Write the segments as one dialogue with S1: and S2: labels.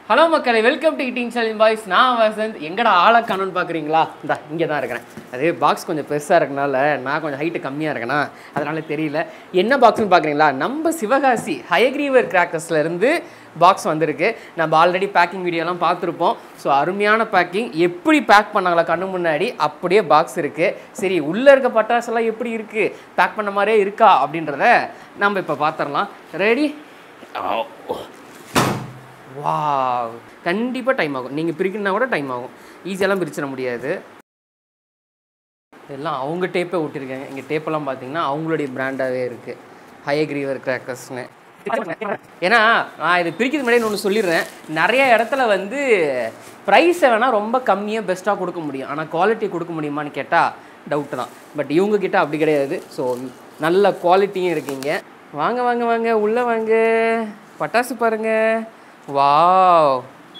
S1: hello மக்களை welcome to eating challenge boys நான் வசந்த் எங்கடா ஆளை காணும்னு பார்க்குறீங்களா இந்தா இங்கே தான் இருக்கிறேன் அது பாக்ஸ் கொஞ்சம் பெருசாக இருக்கனால நான் கொஞ்சம் ஹைட்டு கம்மியாக இருக்கேனா அதனால தெரியல என்ன பாக்ஸ்னு பார்க்குறீங்களா நம்ம சிவகாசி ஹயக்ரீவர் கிராக்கர்ஸ்ல இருந்து பாக்ஸ் வந்திருக்கு நம்ம ஆல்ரெடி பேக்கிங் வீடியோலாம் பார்த்துருப்போம் ஸோ அருமையான பேக்கிங் எப்படி பேக் பண்ணாங்களா கண்ணு முன்னாடி அப்படியே பாக்ஸ் இருக்குது சரி உள்ளே இருக்க பட்டாசெல்லாம் எப்படி இருக்குது பேக் பண்ண மாதிரியே இருக்கா அப்படின்றத நம்ம இப்போ பார்த்துடலாம் ரெடி வா கண்டிப்பாக டைம் ஆகும் நீங்கள் பிரிக்கணுன்னா கூட டைம் ஆகும் ஈஸியெல்லாம் பிரிச்சிட முடியாது எல்லாம் அவங்க டேப்பை விட்டுருக்காங்க இங்கே டேப்பெல்லாம் பார்த்தீங்கன்னா அவங்களுடைய பிராண்டாகவே இருக்குது ஹயக்ரீவர் கிராக்கர்ஸ்னு ஏன்னா நான் இது பிரிக்கிறது முன்னாடி ஒன்று சொல்லிடுறேன் நிறைய இடத்துல வந்து ப்ரைஸை வேணால் ரொம்ப கம்மியாக பெஸ்ட்டாக கொடுக்க முடியும் ஆனால் குவாலிட்டி கொடுக்க முடியுமான்னு கேட்டால் டவுட்டு தான் பட் இவங்க கிட்ட அப்படி கிடையாது ஸோ நல்ல குவாலிட்டியும் இருக்கீங்க வாங்க வாங்க வாங்க உள்ளே வாங்க பட்டாசு பாருங்க வாவ்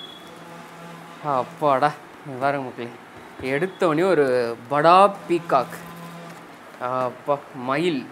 S1: அப்பாடா இங்க பாருங்க மக்களே எடுத்தோடனே ஒரு படா பீகாக் அப்பா மயில்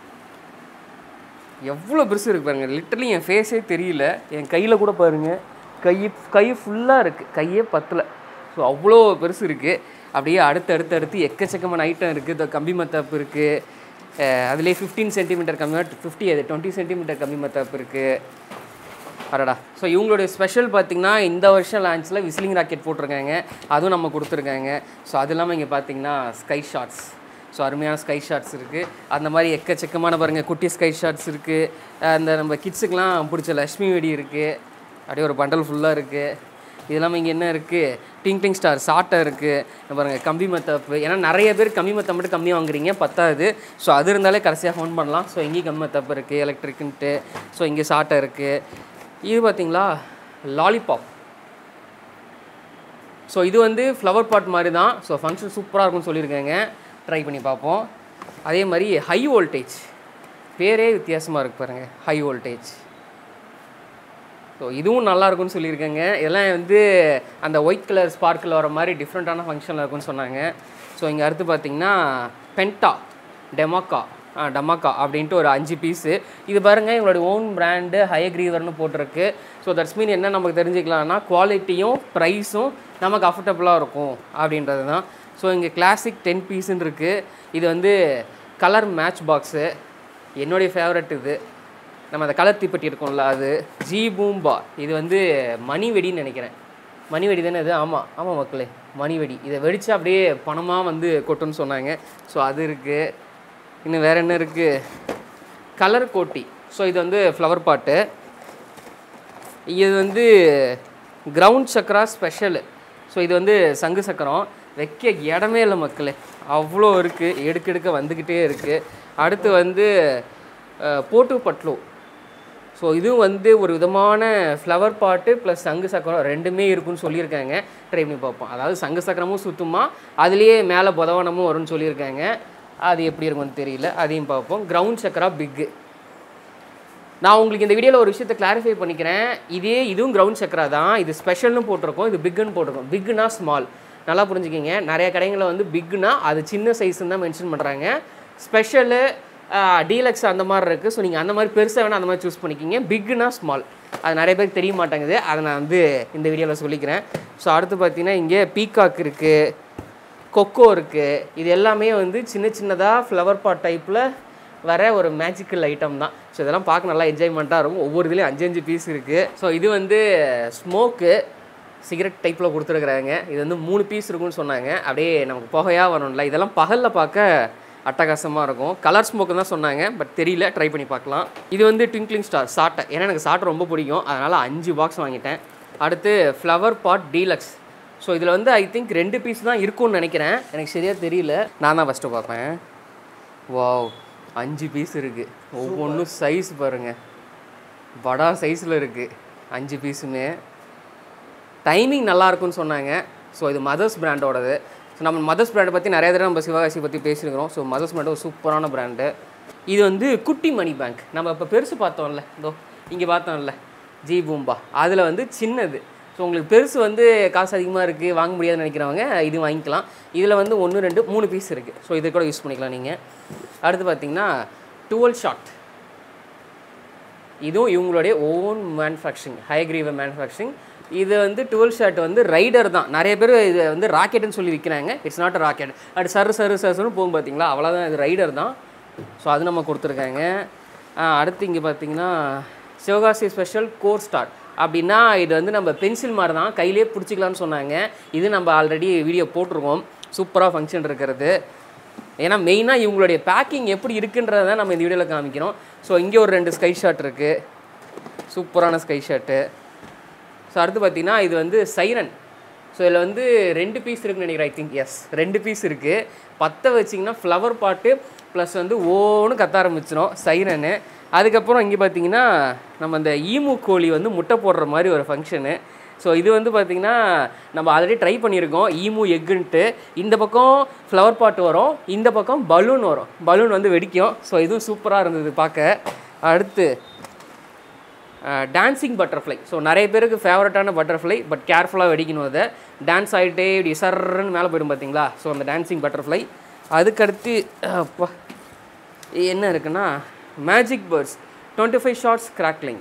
S1: எவ்வளோ பெருசு இருக்கு பாருங்க லிட்டரலி என் ஃபேஸே தெரியல என் கையில் கூட பாருங்க கை கை ஃபுல்லாக இருக்குது கையே பத்தல ஸோ அவ்வளோ பெருசு இருக்குது அப்படியே அடுத்து அடுத்து அடுத்து எக்கச்சக்கமான ஐட்டம் இருக்குது இந்த கம்பி மத்தாப்பு இருக்குது அதுலேயே ஃபிஃப்டீன் சென்டிமீட்டர் கம்மி ஃபிஃப்டி அது டுவெண்ட்டி சென்டிமீட்டர் கம்பி மத்தாப்பு இருக்குது அடடா ஸோ இவங்களுடைய ஸ்பெஷல் பார்த்தீங்கன்னா இந்த வருஷம் லான்ச்சில் விசிலிங் ராக்கெட் போட்டிருக்காங்க அதுவும் நம்ம கொடுத்துருக்காங்க ஸோ அது இல்லாமல் இங்கே பார்த்தீங்கன்னா ஸ்கை ஷாட்ஸ் ஸோ அருமையான ஸ்கை ஷாட்ஸ் இருக்குது அந்த மாதிரி எக்கச்சக்கமான பாருங்கள் குட்டி ஸ்கை ஷாட்ஸ் இருக்குது அந்த நம்ம கிட்ஸுக்கெலாம் பிடிச்ச லக்ஷ்மி வெடி இருக்குது அப்படியே ஒரு பண்டல் ஃபுல்லாக இருக்குது இது இல்லாமல் இங்கே என்ன இருக்குது டிங் டிங் ஸ்டார் சாட்டை இருக்குது பாருங்கள் கம்பி மத்தாப்பு ஏன்னா நிறைய பேர் கம்பி மத்தம் மட்டும் கம்மியாக வாங்குறீங்க பத்தாது ஸோ அது இருந்தாலே கடைசியாக ஃபோன் பண்ணலாம் ஸோ இங்கேயும் கம்பி மத்தாப்பு இருக்குது எலக்ட்ரிக்குன்ட்டு ஸோ இங்கே சாட்டை இருக்குது இது பார்த்தீங்களா லாலிபாப் ஸோ இது வந்து ஃப்ளவர் பாட் மாதிரி தான் ஸோ ஃபங்க்ஷன் சூப்பராக இருக்கும்னு சொல்லியிருக்காங்க ட்ரை பண்ணி பார்ப்போம் அதே மாதிரி ஹை வோல்டேஜ் பேரே வித்தியாசமாக இருக்கு பாருங்கள் ஹை வோல்டேஜ் ஸோ இதுவும் நல்லா இருக்கும்னு சொல்லியிருக்காங்க இதெல்லாம் வந்து அந்த ஒயிட் கலர் ஸ்பார்க்கில் வர மாதிரி டிஃப்ரெண்ட்டான ஃபங்க்ஷனில் இருக்கும்னு சொன்னாங்க ஸோ இங்கே அடுத்து பார்த்தீங்கன்னா பென்டா டெமாக்கா ஆ டமாக்கா அப்படின்ட்டு ஒரு அஞ்சு பீஸு இது பாருங்கள் எங்களோட ஓன் பிராண்டு ஹயக்ரீவர்னு போட்டிருக்கு ஸோ தட்ஸ் மீன் என்ன நமக்கு தெரிஞ்சுக்கலாம்னா குவாலிட்டியும் ப்ரைஸும் நமக்கு அஃபர்டபுளாக இருக்கும் அப்படின்றது தான் ஸோ இங்கே கிளாசிக் டென் பீஸுன்னு இருக்குது இது வந்து கலர் மேட்ச் பாக்ஸு என்னுடைய ஃபேவரட் இது நம்ம அந்த கலர் தீப்பெட்டி இருக்கும்ல அது ஜி பூம்பா இது வந்து மணி வெடின்னு நினைக்கிறேன் மணி வெடி தானே இது ஆமாம் ஆமாம் மக்களே மணி வெடி இதை வெடித்து அப்படியே பணமாக வந்து கொட்டுன்னு சொன்னாங்க ஸோ அது இருக்குது இன்னும் வேறு என்ன இருக்குது கலர் கோட்டி ஸோ இது வந்து ஃப்ளவர் பாட்டு இது வந்து கிரவுண்ட் சக்கரா ஸ்பெஷலு ஸோ இது வந்து சங்கு சக்கரம் வைக்க இடமே இல்லை மக்களே அவ்வளோ இருக்குது எடுக்க எடுக்க வந்துக்கிட்டே இருக்குது அடுத்து வந்து அஹ், போட்டு பட்லு ஸோ இதுவும் வந்து ஒரு விதமான ஃப்ளவர் பாட்டு ப்ளஸ் சங்கு சக்கரம் ரெண்டுமே இருக்குன்னு சொல்லியிருக்காங்க ட்ரை பண்ணி பார்ப்போம் அதாவது சங்கு சக்கரமும் சுத்துமா அதுலேயே மேலே புதவனமும் வரும்னு சொல்லியிருக்காங்க அது எப்படி இருக்கும்னு தெரியல அதையும் பார்ப்போம் கிரவுண்ட் சக்கரா பிக்கு நான் உங்களுக்கு இந்த வீடியோவில் ஒரு விஷயத்தை கிளாரிஃபை பண்ணிக்கிறேன் இதே இதுவும் கிரவுண்ட் சக்கரா தான் இது ஸ்பெஷல்னு போட்டிருக்கோம் இது பிக்குன்னு போட்டிருக்கோம் பிக்குனா ஸ்மால் நல்லா புரிஞ்சுக்கிங்க நிறைய கடைங்களில் வந்து பிக்குனா அது சின்ன சைஸ்ன்னு தான் மென்ஷன் பண்ணுறாங்க ஸ்பெஷலு டீலக்ஸ் அந்த மாதிரி இருக்குது ஸோ நீங்கள் அந்த மாதிரி பெருசாக வேணால் அந்த மாதிரி சூஸ் பண்ணிக்கிங்க பிக்குனா ஸ்மால் அது நிறைய பேருக்கு தெரிய மாட்டேங்குது அதை நான் வந்து இந்த வீடியோவில் சொல்லிக்கிறேன் ஸோ அடுத்து பார்த்தீங்கன்னா இங்கே பீகாக் இருக்குது கொக்கோ இருக்குது இது எல்லாமே வந்து சின்ன சின்னதாக ஃப்ளவர் பாட் டைப்பில் வர ஒரு மேஜிக்கல் ஐட்டம் தான் ஸோ இதெல்லாம் பார்க்க நல்லா என்ஜாய்மெண்ட்டாக இருக்கும் ஒவ்வொரு இதுலேயும் அஞ்சு அஞ்சு பீஸ் இருக்குது ஸோ இது வந்து ஸ்மோக்கு சிகரெட் டைப்பில் கொடுத்துருக்குறாங்க இது வந்து மூணு பீஸ் இருக்கும்னு சொன்னாங்க அப்படியே நமக்கு புகையாக வரும்ல இதெல்லாம் பகலில் பார்க்க அட்டகாசமாக இருக்கும் கலர் ஸ்மோக்கு தான் சொன்னாங்க பட் தெரியல ட்ரை பண்ணி பார்க்கலாம் இது வந்து ட்விங்க்லிங் ஸ்டார் சாட்டை ஏன்னா எனக்கு சாட்டை ரொம்ப பிடிக்கும் அதனால் அஞ்சு பாக்ஸ் வாங்கிட்டேன் அடுத்து ஃப்ளவர் பாட் டீலக்ஸ் ஸோ இதில் வந்து ஐ திங்க் ரெண்டு பீஸ் தான் இருக்கும்னு நினைக்கிறேன் எனக்கு சரியாக தெரியல நான் தான் ஃபஸ்ட்டு பார்ப்பேன் வாவ் அஞ்சு பீஸ் இருக்குது ஒவ்வொன்றும் சைஸ் பாருங்கள் படா சைஸில் இருக்குது அஞ்சு பீஸுமே டைமிங் நல்லா இருக்கும்னு சொன்னாங்க ஸோ இது மதர்ஸ் பிராண்டோடது ஸோ நம்ம மதர்ஸ் பிராண்டை பற்றி நிறைய தடவை நம்ம சிவகாசி பற்றி பேசியிருக்கிறோம் ஸோ மதர்ஸ் பிராண்ட் ஒரு சூப்பரான பிராண்டு இது வந்து குட்டி மணி பேங்க் நம்ம இப்போ பெருசு பார்த்தோம்ல இதோ இங்கே பார்த்தோம்ல ஜி பூம்பா அதில் வந்து சின்னது ஸோ உங்களுக்கு பெருசு வந்து காசு அதிகமாக இருக்குது வாங்க முடியாதுன்னு நினைக்கிறவங்க இது வாங்கிக்கலாம் இதில் வந்து ஒன்று ரெண்டு மூணு பீஸ் இருக்குது ஸோ இதை கூட யூஸ் பண்ணிக்கலாம் நீங்கள் அடுத்து பார்த்தீங்கன்னா டுவெல் ஷாட் இதுவும் இவங்களுடைய ஓன் மேனுஃபேக்சரிங் ஹைக்ரீவ மேனுஃபேக்சரிங் இது வந்து டுவெல் ஷாட் வந்து ரைடர் தான் நிறைய பேர் இது வந்து ராக்கெட்னு சொல்லி விற்கிறாங்க இட்ஸ் நாட் ராக்கெட் அது சரு சரு சருன்னு போகும் பார்த்தீங்களா அவ்வளோதான் இது ரைடர் தான் ஸோ அது நம்ம கொடுத்துருக்காங்க ஆ, அடுத்து இங்கே பார்த்தீங்கன்னா சிவகாசி ஸ்பெஷல் கோர் ஸ்டார்ட் அப்படின்னா இது வந்து நம்ம பென்சில் மாதிரி தான் கையிலே பிடிச்சிக்கலாம்னு சொன்னாங்க இது நம்ம ஆல்ரெடி வீடியோ போட்டிருக்கோம் சூப்பராக ஃபங்க்ஷன் இருக்கிறது ஏன்னா மெயினாக இவங்களுடைய பேக்கிங் எப்படி இருக்குன்றதை நம்ம இந்த வீடியோவில் காமிக்கிறோம் ஸோ இங்கே ஒரு ரெண்டு ஸ்கை ஷாட் இருக்குது சூப்பரான ஸ்கை ஷாட்டு ஸோ அடுத்து பார்த்தீங்கன்னா இது வந்து சைரன் ஸோ இதில் வந்து ரெண்டு பீஸ் இருக்குன்னு நினைக்கிறேன் ஐ திங்க் எஸ் ரெண்டு பீஸ் இருக்குது பற்ற வச்சிங்கன்னா ஃப்ளவர் பாட்டு ப்ளஸ் வந்து ஓன்னு கத்த ஆரம்பிச்சிடும் சைரனு அதுக்கப்புறம் இங்கே பார்த்தீங்கன்னா நம்ம அந்த ஈமு கோழி வந்து முட்டை போடுற மாதிரி ஒரு ஃபங்க்ஷனு ஸோ இது வந்து பார்த்திங்கன்னா நம்ம ஆல்ரெடி ட்ரை பண்ணியிருக்கோம் ஈமு எக்குன்ட்டு இந்த பக்கம் ஃப்ளவர் பாட் வரும் இந்த பக்கம் பலூன் வரும் பலூன் வந்து வெடிக்கும் ஸோ இதுவும் சூப்பராக இருந்தது பார்க்க அடுத்து டான்சிங் பட்டர்ஃப்ளை ஸோ நிறைய பேருக்கு ஃபேவரட்டான பட்டர்ஃப்ளை பட் கேர்ஃபுல்லாக வெடிக்கணும் அதை டான்ஸ் ஆகிட்டே இப்படி சர்ன்னு மேலே போயிடும் பார்த்தீங்களா ஸோ அந்த டான்சிங் பட்டர்ஃப்ளை அதுக்கடுத்து அப்பா என்ன இருக்குன்னா magic birds twenty five shots crackling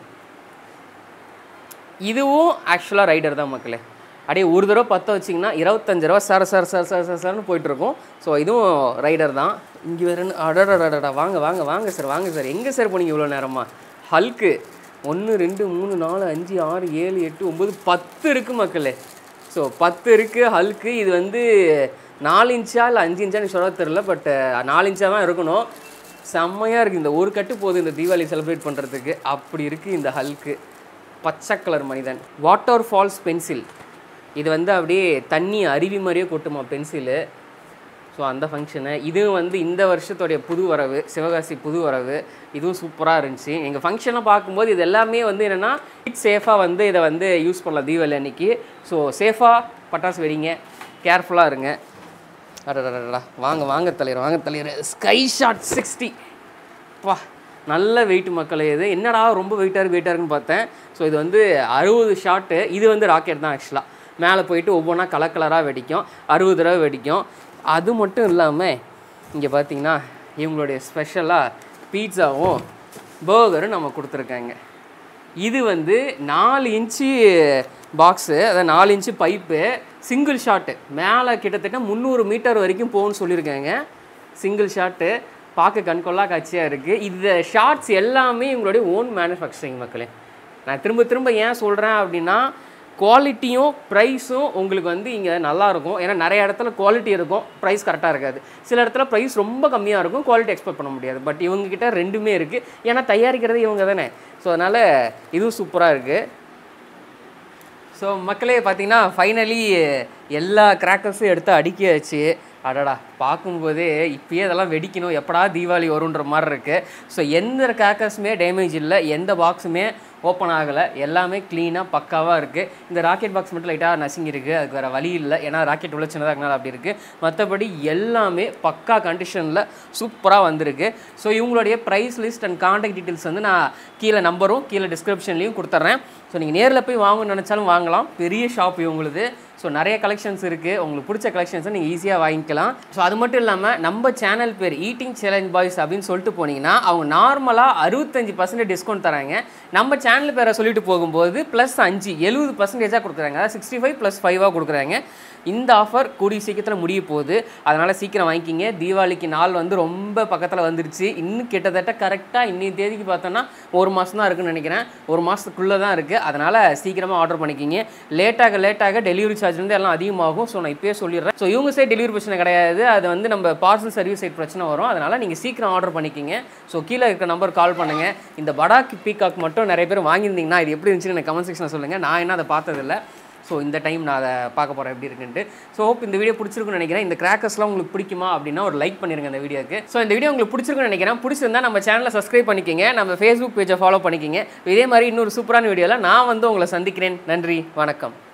S1: இதுவும் ஆக்சுவலாக ரைடர் தான் மக்களே அப்படியே ஒரு தடவை பற்ற வச்சிங்கன்னா இருபத்தஞ்சு ரூபா சர சர சர சர சர சரன்னு போயிட்டுருக்கும் ஸோ இதுவும் ரைடர் தான் இங்கே வேறு அடடடடா வாங்க வாங்க வாங்க சார் வாங்க சார் எங்கே சார் போனீங்க இவ்வளோ நேரமா ஹல்க்கு ஒன்று ரெண்டு மூணு நாலு அஞ்சு ஆறு ஏழு எட்டு ஒம்பது பத்து இருக்குது மக்களே ஸோ பத்து இருக்குது ஹல்க்கு இது வந்து நாலு இன்ச்சா இல்லை அஞ்சு இன்ச்சான்னு சொல்ல தெரில பட் நாலு இன்ச்சாக தான் இருக்கணும் செம்மையாக இருக்குது இந்த ஒரு கட்டு போகுது இந்த தீபாவளி செலிப்ரேட் பண்ணுறதுக்கு அப்படி இருக்குது இந்த ஹல்க்கு பச்சை கலர் மனிதன் வாட்டர் ஃபால்ஸ் பென்சில் இது வந்து அப்படியே தண்ணி அருவி மாதிரியே கொட்டுமா பென்சிலு ஸோ அந்த ஃபங்க்ஷனு இதுவும் வந்து இந்த வருஷத்துடைய புது வரவு சிவகாசி புது வரவு இதுவும் சூப்பராக இருந்துச்சு எங்கள் ஃபங்க்ஷன்லாம் பார்க்கும்போது இது எல்லாமே வந்து என்னென்னா சேஃபாக வந்து இதை வந்து யூஸ் பண்ணலாம் தீபாவளி அன்னைக்கு ஸோ சேஃபாக பட்டாசு வெடிங்க கேர்ஃபுல்லாக இருங்க அடடடடா வாங்க வாங்க தலைவர் வாங்க தலைவர் ஸ்கை ஷாட் சிக்ஸ்டி பா நல்ல வெயிட் மக்களே இது என்னடா ரொம்ப வெயிட்டாக இருக்கு வெயிட்டாக இருக்குன்னு பார்த்தேன் ஸோ இது வந்து அறுபது ஷாட்டு இது வந்து ராக்கெட் தான் ஆக்சுவலாக மேலே போயிட்டு ஒவ்வொன்றா கலர் கலராக வெடிக்கும் அறுபது தடவை வெடிக்கும் அது மட்டும் இல்லாமல் இங்கே பார்த்தீங்கன்னா இவங்களுடைய ஸ்பெஷலாக பீட்சாவும் பர்கரும் நம்ம கொடுத்துருக்காங்க இது வந்து நாலு இன்ச்சு பாக்ஸு அதாவது நாலு இன்ச்சு பைப்பு சிங்கிள் ஷாட்டு மேலே கிட்டத்தட்ட முந்நூறு மீட்டர் வரைக்கும் போகும்னு சொல்லியிருக்காங்க சிங்கிள் ஷாட்டு பார்க்க கண்கொள்ளா காட்சியாக இருக்குது இந்த ஷார்ட்ஸ் எல்லாமே இவங்களுடைய ஓன் மேனுஃபேக்சரிங் மக்களே நான் திரும்ப திரும்ப ஏன் சொல்கிறேன் அப்படின்னா குவாலிட்டியும் ப்ரைஸும் உங்களுக்கு வந்து இங்கே நல்லாயிருக்கும் ஏன்னா நிறைய இடத்துல குவாலிட்டி இருக்கும் ப்ரைஸ் கரெக்டாக இருக்காது சில இடத்துல ப்ரைஸ் ரொம்ப கம்மியாக இருக்கும் குவாலிட்டி எக்ஸ்பெக்ட் பண்ண முடியாது பட் இவங்ககிட்ட ரெண்டுமே இருக்குது ஏன்னா தயாரிக்கிறது இவங்க தானே ஸோ அதனால் இதுவும் சூப்பராக இருக்குது ஸோ மக்களே பார்த்தீங்கன்னா ஃபைனலி எல்லா கிராக்கர்ஸும் எடுத்து அடுக்கியாச்சு அடடா பார்க்கும்போதே இப்பயே இதெல்லாம் வெடிக்கணும் எப்படா தீபாவளி வரும்ன்ற மாதிரி இருக்குது ஸோ எந்த கிராக்கர்ஸுமே டேமேஜ் இல்லை எந்த பாக்ஸுமே ஓப்பன் ஆகலை எல்லாமே க்ளீனாக பக்காவாக இருக்குது இந்த ராக்கெட் பாக்ஸ் மட்டும் லைட்டாக நசுங்கிருக்கு அதுக்கு வேறு வழி இல்லை ஏன்னா ராக்கெட் உள்ள சின்னதாக இருக்கனால அப்படி இருக்குது மற்றபடி எல்லாமே பக்கா கண்டிஷனில் சூப்பராக வந்திருக்கு ஸோ இவங்களுடைய price list and contact details வந்து நான் கீழே நம்பரும் கீழே டிஸ்கிரிப்ஷன்லையும் கொடுத்துட்றேன் ஸோ நீங்கள் நேரில் போய் வாங்கணும்னு நினச்சாலும் வாங்கலாம் பெரிய ஷாப் இவங்களுது ஸோ நிறைய கலெக்ஷன்ஸ் இருக்குது உங்களுக்கு பிடிச்ச கலெக்ஷன்ஸை நீங்கள் ஈஸியாக வாங்கிக்கலாம் ஸோ அது மட்டும் இல்லாமல் நம்ம சேனல் பேர் ஈட்டிங் சேலஞ்ச் பாய்ஸ் அப்படின்னு சொல்லிட்டு போனீங்கன்னா அவங்க நார்மலாக அறுபத்தஞ்சு பர்சன்டேஜ் டிஸ்கவுண்ட் தராங்க நம்ம சேனல் பேரை சொல்லிட்டு போகும்போது ப்ளஸ் அஞ்சு எழுபது பர்சன்டேஜாக கொடுக்குறாங்க அதாவது சிக்ஸ்டி ஃபைவ் ப்ளஸ் ஃபைவாக கொடுக்குறாங்க இந்த ஆஃபர் கூடிய சீக்கிரத்தில் முடிய போகுது அதனால் சீக்கிரம் வாங்கிக்கிங்க தீபாவளிக்கு நாள் வந்து ரொம்ப பக்கத்தில் வந்துருச்சு இன்னும் கிட்டத்தட்ட கரெக்டாக இன்னைய தேதிக்கு பார்த்தோன்னா ஒரு மாதம் தான் இருக்குன்னு நினைக்கிறேன் ஒரு மாதத்துக்குள்ளே தான் இருக்குது அதனால் சீக்கிரமாக ஆர்டர் பண்ணிக்கிங்க லேட்டாக லேட்டாக டெலிவரி சார்ஜ் வந்து எல்லாம் அதிகமாகும் ஸோ நான் இப்போயே சொல்லிடுறேன் ஸோ இவங்க சைட் டெலிவரி பிரச்சனை கிடையாது அது வந்து நம்ம பார்சல் சர்வீஸ் சைட் பிரச்சனை வரும் அதனால் நீங்கள் சீக்கிரம் ஆர்டர் பண்ணிக்கிங்க ஸோ கீழே இருக்க நம்பர் கால் பண்ணுங்கள் இந்த படாக் பீகாக் மட்டும் நிறைய பேர் வாங்கியிருந்தீங்கன்னா இது எப்படி இருந்துச்சுன்னு எனக்கு கமெண்ட் செக்ஷனில் சொல்லுங்கள் நான் என்ன அதை பார்த்ததில்ல ஸோ இந்த டைம் நான் அதை பார்க்க போகிறேன் எப்படி இருக்குன்ட்டு ஸோ ஹோப் இந்த வீடியோ பிடிச்சிருக்குன்னு நினைக்கிறேன் இந்த கிராக்கர்ஸ்லாம் உங்களுக்கு பிடிக்குமா அப்படின்னா ஒரு லைக் பண்ணிருங்க இந்த வீடியோக்கு ஸோ இந்த வீடியோ உங்களுக்கு பிடிச்சிருக்குன்னு நினைக்கிறேன் பிடிச்சிருந்தா நம்ம சேனலை சப்ஸ்கிரைப் பண்ணிக்கிங்க நம்ம ஃபேஸ்புக் பேஜை ஃபாலோ பண்ணிக்கிங்க இதே மாதிரி இன்னொரு சூப்பரான வீடியோவில் நான் வந்து உங்களை சந்திக்கிறேன் நன்றி வணக்கம்